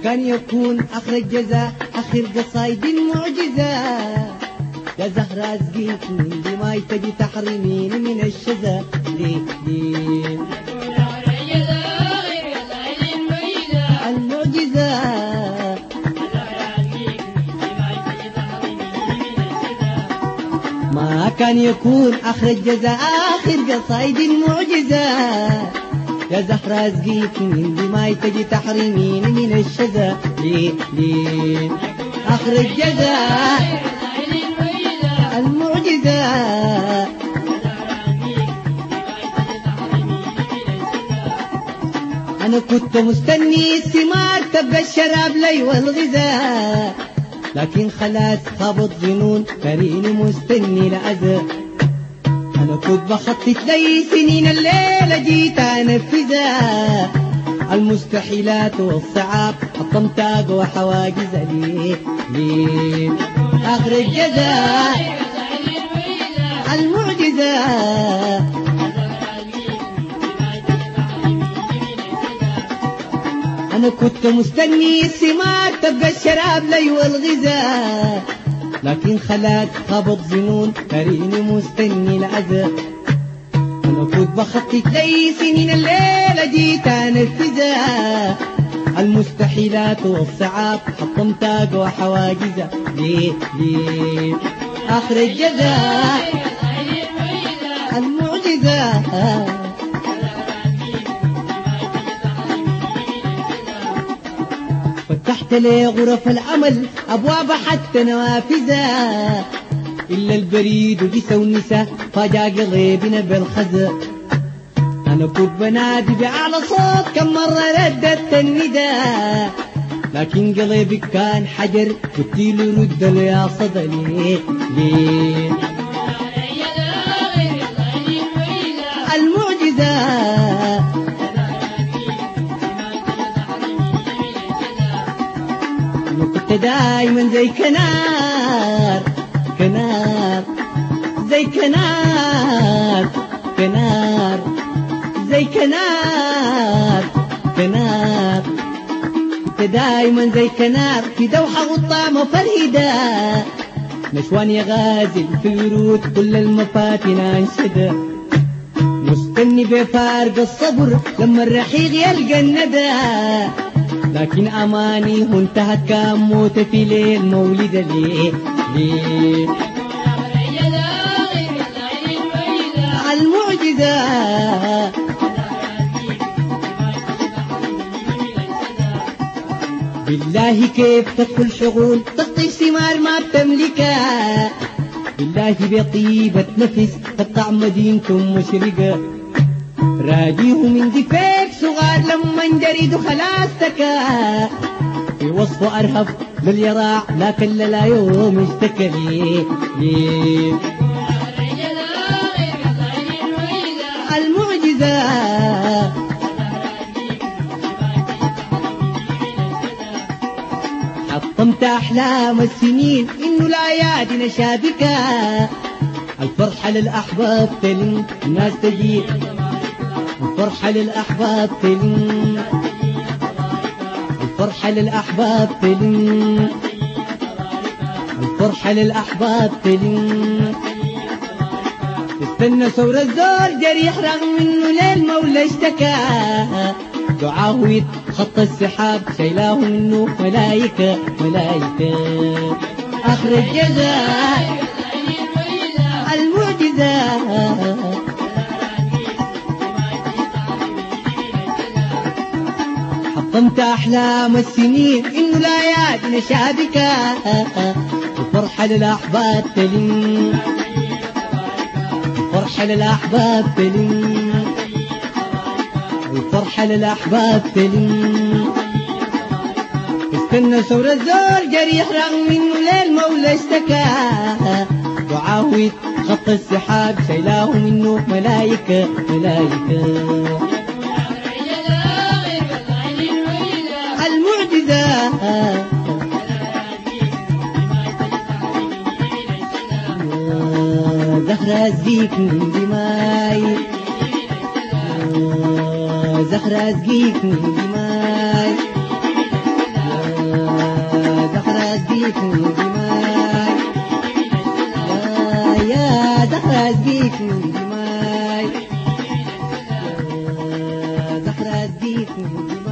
كان يكون آخر الجزاء آخر قصايد معجزة يا زهرة أسقيك من دماي تجي تحرميني من الشذا ليه ليه المعجزة ما كان يكون آخر الجزاء آخر قصايد معجزة يا زهرة أسقيك من دماي تجي تحرميني من الشذا ليه ليه آخر الجزاء المعجزة أنا كنت مستني الثمار تبقى الشراب لي والغذاء لكن خلاص خابط ظنون كريني مستني لأذى أنا كنت بخطط لي سنين الليلة جيت أنفذها المستحيلات والصعاب حطمت أقوى حواجز ليه ليه آخر الجزاء المعجزة أنا كنت مستني الثمار تبقى الشراب لي والغذاء لكن خلاك خبط ظنون تريني مستني الأذى أنا كنت بخطط لي سنين الليلة جيت أنفذها المستحيلات والصعاب حطمت أقوى حواجزها ليه ليه آخر الجزاء المعجزة فتحت لي غرف العمل أبواب حتى نوافذها إلا البريد وجسى والنساء فجاء قلبنا بالخزة أنا كنت بنادي بأعلى صوت كم مرة ردت النداء لكن قلبي كان حجر قلت له رد له يا صدى ليه ليه المعجزة أنا كنت دايما زي كنار كنار زي كنار كنار زي كنار كنار كنت دايما زي كنار في دوحة غطامة فرهدة نشوان يغازل في ورود كل المفاتن انشدة مستني بفارق الصبر لما الرحيق يلقى الندى لكن أماني هو انتهت كان موت في ليل مولد ليه ليه المعجزة بالله كيف تدخل شغول تخطي ثمار ما بتملكها بالله بطيبة نفس الطعم مدينتم مشرقة راجيه من دفاك صغار لما انجريد خلاص تكا في وصف أرهب لليراع لكن لا يوم اشتكى ليه ليه المعجزة حطمت أحلام السنين إنه الأيادي نشابكة الفرحة للأحباب تلم الناس تجي الفرحة للأحباب تلم الفرحة للأحباب تلم الفرحة للأحباب تلم تستنى ثور الزور جريح رغم انه للمولى اشتكى دعاه يتخطى السحاب شايلاه منه ملايكة ملايكة آخر الجزاء المعجزة حطمت أحلام السنين إنه الآيات نشابكة الفرحة للأحباب تلم الفرحة للأحباب تلم الفرحة للأحباب تلم استنى ثور الزور جريح رغم انه للمولى اشتكى دعاه خط السحاب شايلاه منه ملايكة ملايكة المعجزة زهرة أزقيك من دماي زهرة أزقيك من دماي بيكم دماي يا يا زهرة بيكم دماي يا زهرة بيكم دماي